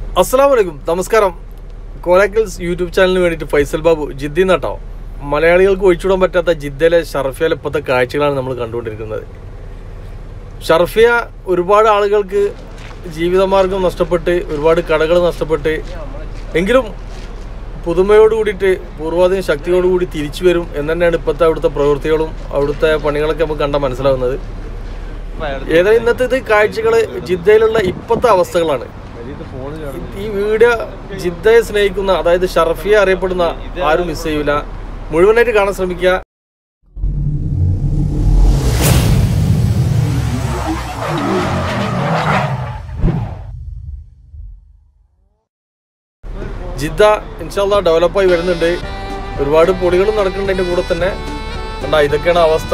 അസ്സാം വലൈക്കും നമസ്കാരം കോലാക്കൽസ് യൂട്യൂബ് ചാനലിന് വേണ്ടിയിട്ട് ഫൈസൽ ബാബു ജിദ്ദി നട്ടോ മലയാളികൾക്ക് ഒഴിച്ചുവിടാൻ പറ്റാത്ത ജിദ്ദയിലെ ഷർഫിയയിലെ ഇപ്പോഴത്തെ കാഴ്ചകളാണ് നമ്മൾ കണ്ടുകൊണ്ടിരിക്കുന്നത് ഷർഫിയ ഒരുപാട് ആളുകൾക്ക് ജീവിതമാർഗം നഷ്ടപ്പെട്ട് ഒരുപാട് കടകൾ നഷ്ടപ്പെട്ട് എങ്കിലും പുതുമയോട് കൂടിയിട്ട് പൂർവാധീന ശക്തിയോടുകൂടി തിരിച്ചു വരും എന്ന് തന്നെയാണ് ഇപ്പോഴത്തെ അവിടുത്തെ പ്രവൃത്തികളും അവിടുത്തെ പണികളൊക്കെ നമുക്ക് കണ്ടാൽ മനസ്സിലാവുന്നത് ഏതായാലും ഇന്നത്തെ ഇത് കാഴ്ചകൾ ജിദ്ദയിലുള്ള ഇപ്പോഴത്തെ അവസ്ഥകളാണ് ഈ വീഡിയോ ജിദ്ദയെ സ്നേഹിക്കുന്ന അതായത് ഷർഫിയെ അറിയപ്പെടുന്ന ആരും മിസ് ചെയ്യൂല മുഴുവനായിട്ട് കാണാൻ ശ്രമിക്കുക ജിദ്ദ ഇൻഷാല്ല ഡെവലപ്പായി വരുന്നുണ്ട് ഒരുപാട് പൊളികളും നടക്കുന്നുണ്ട് അതിന്റെ കൂടെ തന്നെ കണ്ട ഇതൊക്കെയാണ് അവസ്ഥ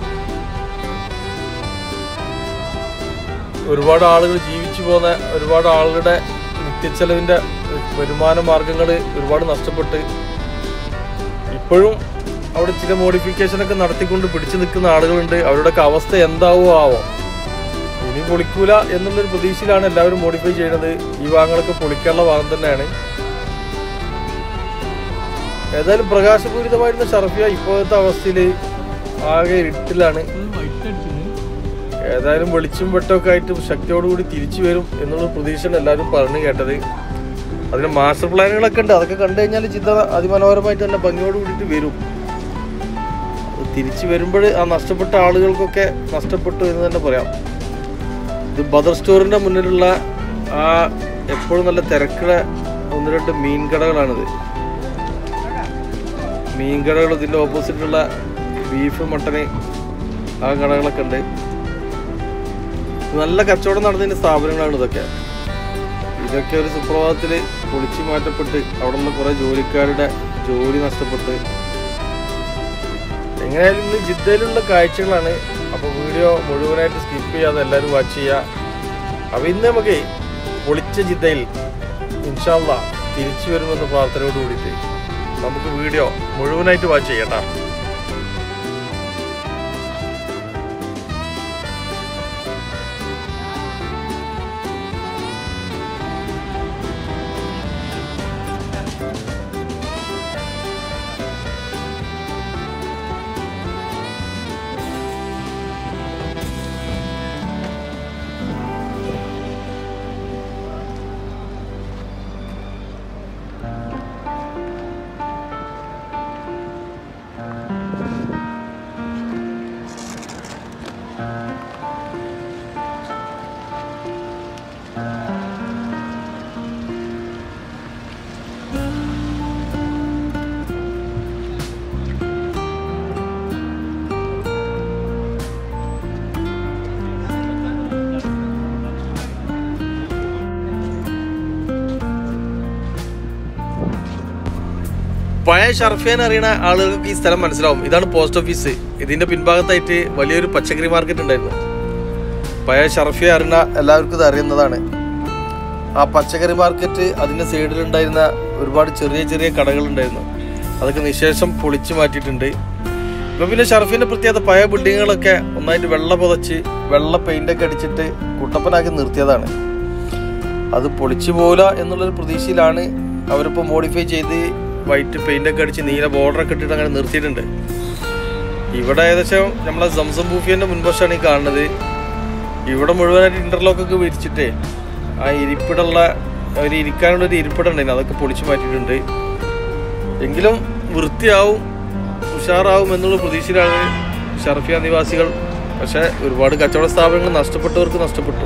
ഒരുപാട് ആളുകൾ ജീവിച്ചു പോകുന്ന ഒരുപാട് ആളുകളുടെ നിത്യച്ചെലവിന്റെ വരുമാന മാർഗങ്ങൾ ഒരുപാട് നഷ്ടപ്പെട്ട് ഇപ്പോഴും അവിടെ ചില മോഡിഫിക്കേഷൻ ഒക്കെ നടത്തിക്കൊണ്ട് പിടിച്ചു നിൽക്കുന്ന ആളുകളുണ്ട് അവരുടെയൊക്കെ അവസ്ഥ എന്താവോ ആവോ ഇനി പൊളിക്കൂല എന്നുള്ളൊരു പ്രതീക്ഷയിലാണ് എല്ലാവരും മോഡിഫൈ ചെയ്യുന്നത് ഈ ഭാഗങ്ങളൊക്കെ പൊളിക്കാനുള്ള ഭാഗം തന്നെയാണ് ഏതായാലും പ്രകാശപൂരിതമായിരുന്ന ഷർഫിയ ഇപ്പോഴത്തെ അവസ്ഥയിൽ ആകെ ഇരുട്ടിലാണ് ഏതായാലും വെളിച്ചും വെട്ടമൊക്കെ ആയിട്ട് ശക്തിയോടുകൂടി തിരിച്ചു വരും എന്നുള്ള പ്രതീക്ഷയാണ് എല്ലാവരും പറഞ്ഞു കേട്ടത് അതിന് മാസ്റ്റർ പ്ലാനുകളൊക്കെ ഉണ്ട് അതൊക്കെ കണ്ടു കഴിഞ്ഞാൽ ചിന്ത അതിമനോഹരമായിട്ട് തന്നെ ഭംഗിയോട് കൂടിയിട്ട് വരും അത് തിരിച്ചു വരുമ്പോൾ ആ നഷ്ടപ്പെട്ട ആളുകൾക്കൊക്കെ നഷ്ടപ്പെട്ടു എന്ന് തന്നെ പറയാം ഇത് ബദർ സ്റ്റോറിന്റെ മുന്നിലുള്ള ആ എപ്പോഴും നല്ല തിരക്കുള്ള ഒന്ന് രണ്ട് മീൻ കടകളാണിത് മീൻ കടകൾ ഇതിൻ്റെ ഓപ്പോസിറ്റുള്ള ബീഫ് മട്ടന് ആ കടകളൊക്കെ ഉണ്ട് നല്ല കച്ചവടം നടന്നതിന്റെ സ്ഥാപനങ്ങളാണ് ഇതൊക്കെ ഇതൊക്കെ ഒരു സുപ്രഭാതത്തിൽ പൊളിച്ചു മാറ്റപ്പെട്ട് അവിടെ നിന്ന് കുറെ ജോലിക്കാരുടെ ജോലി നഷ്ടപ്പെട്ട് എങ്ങനെയായാലും ഇന്ന് ജിദ്ദയിലുള്ള കാഴ്ചകളാണ് അപ്പൊ വീഡിയോ മുഴുവനായിട്ട് സ്കിപ്പ് ചെയ്യാതെ എല്ലാവരും വാച്ച് ചെയ്യുക അപ്പൊ ഇന്ന് നമുക്ക് പൊളിച്ച ജിദ്ദയിൽ ഇൻഷാല്ല തിരിച്ചു വരുമെന്ന പ്രാർത്ഥനയോട് കൂടിയിട്ട് നമുക്ക് വീഡിയോ മുഴുവനായിട്ട് വാച്ച് ചെയ്യട്ടാ പഴയ ഷർഫിയാൻ അറിയുന്ന ആളുകൾക്ക് ഈ സ്ഥലം മനസ്സിലാവും ഇതാണ് പോസ്റ്റ് ഓഫീസ് ഇതിന്റെ പിൻഭാഗത്തായിട്ട് വലിയൊരു പച്ചക്കറി മാർക്കറ്റ് ഉണ്ടായിരുന്നു പഴയ ഷർഫിയ അറിയുന്ന എല്ലാവർക്കും ഇത് അറിയുന്നതാണ് ആ പച്ചക്കറി മാർക്കറ്റ് അതിന്റെ സൈഡിലുണ്ടായിരുന്ന ഒരുപാട് ചെറിയ ചെറിയ കടകൾ ഉണ്ടായിരുന്നു അതൊക്കെ നിശേഷം പൊളിച്ചു മാറ്റിയിട്ടുണ്ട് ഇപ്പൊ പിന്നെ ഷർഫിന്റെ പ്രത്യേകത പഴയ ബിൽഡിങ്ങുകളൊക്കെ ഒന്നായിട്ട് വെള്ള പുതച്ച് വെള്ള പെയിന്റൊക്കെ അടിച്ചിട്ട് കുട്ടപ്പനാക്കി നിർത്തിയതാണ് അത് പൊളിച്ചു പോകില്ല എന്നുള്ളൊരു പ്രതീക്ഷയിലാണ് അവരിപ്പോൾ മോഡിഫൈ ചെയ്ത് വൈറ്റ് പെയിന്റ് ഒക്കെ അടിച്ച് നീല ബോർഡർ ഒക്കെ ഇട്ടിട്ട് അങ്ങനെ നിർത്തിയിട്ടുണ്ട് ഇവിടെ ഏകദേശം നമ്മളെ സംസം ബൂഫിയന്റെ മുൻവശമാണ് ഈ കാണുന്നത് ഇവിടെ മുഴുവനായിട്ട് ഇന്റർലോക്ക് ഒക്കെ വിരിച്ചിട്ടേ ആ ഇരിപ്പിടുള്ള ഒരു ഇരിക്കാനുള്ള ഒരു ഇരിപ്പിടുണ്ടായിരുന്നു അതൊക്കെ പൊളിച്ചു മാറ്റിയിട്ടുണ്ട് എങ്കിലും വൃത്തിയാവും ഉഷാറാവും എന്നുള്ള പ്രതീക്ഷയിലാണ് ഷർഫിയ നിവാസികൾ പക്ഷെ ഒരുപാട് കച്ചവട സ്ഥാപനങ്ങൾ നഷ്ടപ്പെട്ടവർക്ക് നഷ്ടപ്പെട്ടു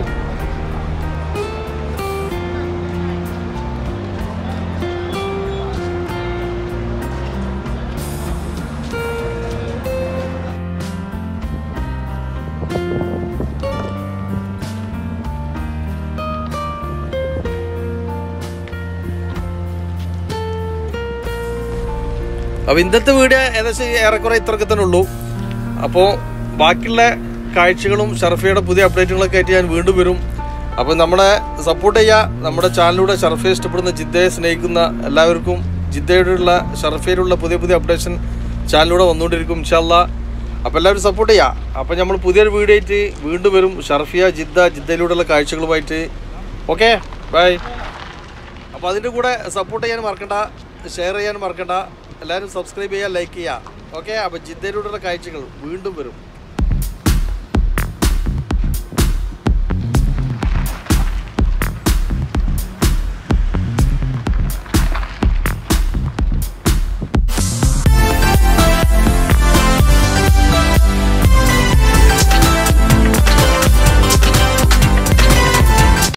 അപ്പോൾ ഇന്നത്തെ വീഡിയോ ഏകദേശം ഏറെക്കുറെ ഇത്രയൊക്കെ തന്നെ ഉള്ളൂ അപ്പോൾ ബാക്കിയുള്ള കാഴ്ചകളും ഷർഫിയുടെ പുതിയ അപ്ഡേറ്റുകളൊക്കെ ആയിട്ട് ഞാൻ വീണ്ടും വരും അപ്പോൾ നമ്മളെ സപ്പോർട്ട് ചെയ്യുക നമ്മുടെ ചാനലിലൂടെ ഷർഫയെ ഇഷ്ടപ്പെടുന്ന ജിദ്ദയെ സ്നേഹിക്കുന്ന എല്ലാവർക്കും ജിദ്ദയോടുള്ള ഷർഫയിലുള്ള പുതിയ പുതിയ അപ്ഡേഷൻ ചാനലിലൂടെ വന്നുകൊണ്ടിരിക്കും ഇൻഷാല്ല അപ്പോൾ എല്ലാവരും സപ്പോർട്ട് ചെയ്യുക അപ്പോൾ നമ്മൾ പുതിയൊരു വീഡിയോ ആയിട്ട് വീണ്ടും വരും ഷർഫിയ ജിദ്ദ ജിദ്ദയിലൂടെയുള്ള കാഴ്ചകളുമായിട്ട് ഓക്കെ ബൈ അപ്പോൾ അതിൻ്റെ കൂടെ സപ്പോർട്ട് ചെയ്യാൻ മറക്കണ്ട ഷെയർ ചെയ്യാൻ മറക്കണ്ട എല്ലാവരും സബ്സ്ക്രൈബ് ചെയ്യുക ലൈക്ക് ചെയ്യുക ഓക്കെ അപ്പോൾ ജിദ്ദയിലൂടെയുള്ള കാഴ്ചകൾ വീണ്ടും വരും